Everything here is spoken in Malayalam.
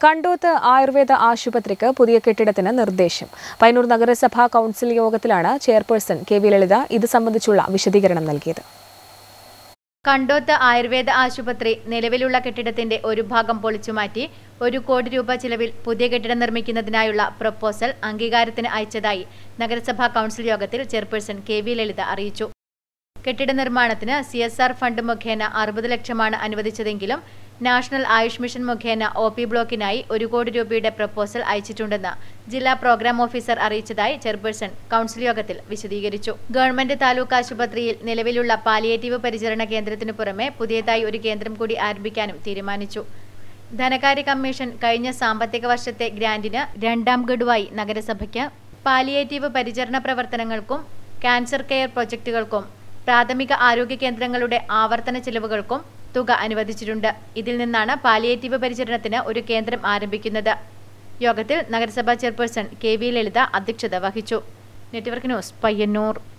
കണ്ടോത്ത് ആയുർവേദ ആശുപത്രിക്ക് പുതിയ കെട്ടിടത്തിന് നിർദ്ദേശം പയ്യന്നൂർ നഗരസഭാ കൗൺസിൽ യോഗത്തിലാണ് ചെയർപേഴ്സൺ കെ വി ലളിത ഇത് സംബന്ധിച്ചുള്ള വിശദീകരണം നൽകിയത് കണ്ടോത്ത് ആയുർവേദ ആശുപത്രി നിലവിലുള്ള കെട്ടിടത്തിന്റെ ഒരു ഭാഗം പൊളിച്ചുമാറ്റി ഒരു കോടി രൂപ ചിലവിൽ പുതിയ കെട്ടിടം നിർമ്മിക്കുന്നതിനായുള്ള പ്രപ്പോസൽ അംഗീകാരത്തിന് അയച്ചതായി നഗരസഭാ കൗൺസിൽ യോഗത്തിൽ ചെയർപേഴ്സൺ കെ വി ലളിത അറിയിച്ചു കെട്ടിട നിർമ്മാണത്തിന് സി എസ് ആർ ഫണ്ട് മുഖേന അറുപത് ലക്ഷമാണ് അനുവദിച്ചതെങ്കിലും നാഷണൽ ആയുഷ് മിഷൻ മുഖേന ഒ പി ബ്ലോക്കിനായി ഒരു കോടി രൂപയുടെ പ്രപ്പോസൽ അയച്ചിട്ടുണ്ടെന്ന് ജില്ലാ പ്രോഗ്രാം ഓഫീസർ അറിയിച്ചതായി ചെയർപേഴ്സൺ കൗൺസിൽ യോഗത്തിൽ വിശദീകരിച്ചു ഗവൺമെന്റ് താലൂക്ക് ആശുപത്രിയിൽ നിലവിലുള്ള പാലിയേറ്റീവ് പരിചരണ കേന്ദ്രത്തിനു പുറമെ പുതിയതായി ഒരു കേന്ദ്രം കൂടി ആരംഭിക്കാനും തീരുമാനിച്ചു ധനകാര്യ കമ്മീഷൻ കഴിഞ്ഞ സാമ്പത്തിക വർഷത്തെ ഗ്രാന്റിന് രണ്ടാം ഗഡുവായി നഗരസഭയ്ക്ക് പാലിയേറ്റീവ് പരിചരണ പ്രവർത്തനങ്ങൾക്കും ക്യാൻസർ കെയർ പ്രൊജക്ടുകൾക്കും പ്രാഥമിക ആരോഗ്യ കേന്ദ്രങ്ങളുടെ ആവർത്തന ചെലവുകൾക്കും തുക അനുവദിച്ചിട്ടുണ്ട് ഇതിൽ നിന്നാണ് പാലിയേറ്റീവ് പരിചരണത്തിന് ഒരു കേന്ദ്രം ആരംഭിക്കുന്നത് യോഗത്തിൽ നഗരസഭാ ചെയർപേഴ്സൺ കെ വി ലളിത അധ്യക്ഷത വഹിച്ചു നെറ്റ്വർക്ക് ന്യൂസ് പയ്യന്നൂർ